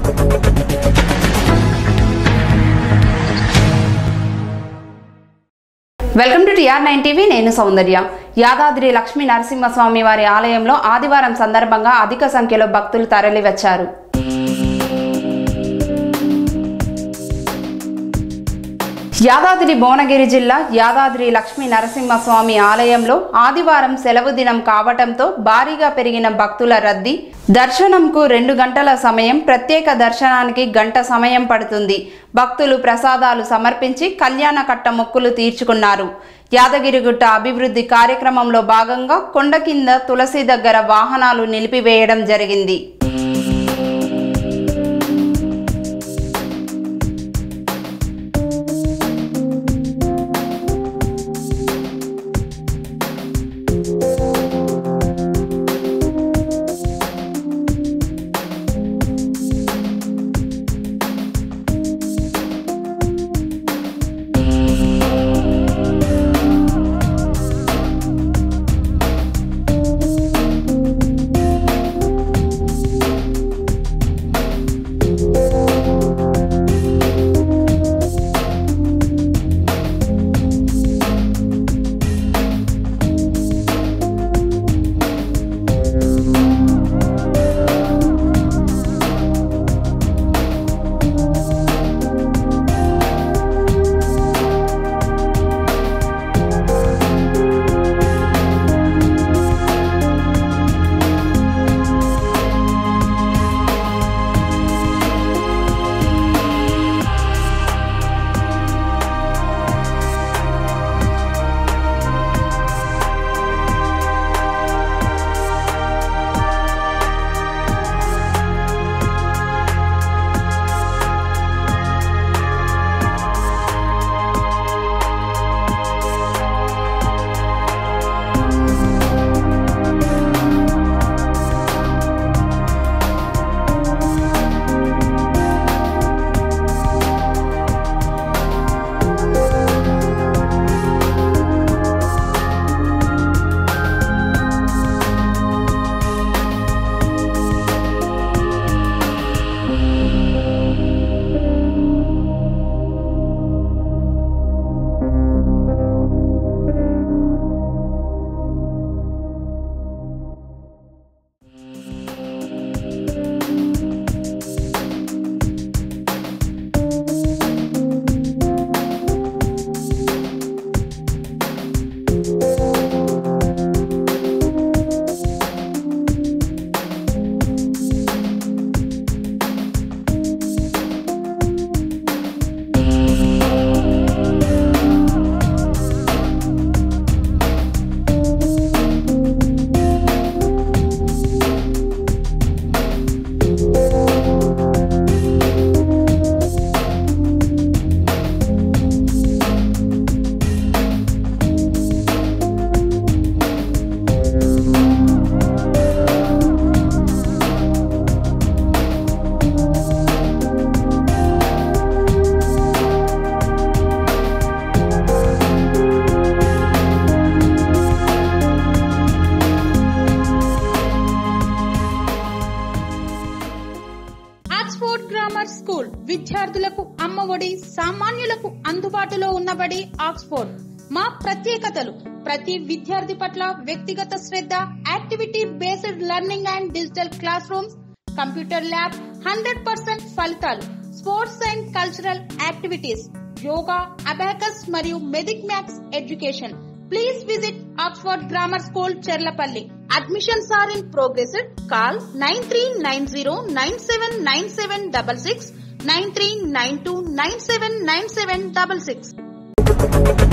welcome to TR nine TV నేను సౌందర్య యాదాద్రి లక్ష్మీ నరసింహస్వామి వారి ఆలయంలో ఆదివారం సందర్భంగా అధిక సంఖ్యలో భక్తులు తరలివచ్చారు యాదాద్రి భువనగిరి జిల్లా యాదాద్రి లక్ష్మీ నరసింహస్వామి ఆలయంలో ఆదివారం సెలవు దినం కావటంతో భారీగా పెరిగిన భక్తుల రద్దీ దర్శనంకు రెండు గంటల సమయం ప్రత్యేక దర్శనానికి గంట సమయం పడుతుంది భక్తులు ప్రసాదాలు సమర్పించి కళ్యాణ కట్ట మొక్కులు తీర్చుకున్నారు యాదగిరిగుట్ట అభివృద్ధి కార్యక్రమంలో భాగంగా కొండ కింద తులసి దగ్గర వాహనాలు నిలిపివేయడం జరిగింది ఆక్స్ఫోర్డ్ గ్రామర్ స్కూల్ విద్యార్థులకు అమ్మఒడి సామాన్యులకు అందుబాటులో ఉన్నబడి ఆక్స్ఫోర్డ్ మా ప్రత్యేకతలు ప్రతి విద్యార్థి పట్ల వ్యక్తిగత శ్రద్ధ activity based learning and digital classrooms computer lab hundred percent ఫలితాలు sports and cultural activities yoga abacus మరియు మెదిక్ maths education please visit Oxford grammar school Cherlapalli admissions are in progress call nine three nine zero nine seven nine seven double six nine three nine two nine seven nine seven double six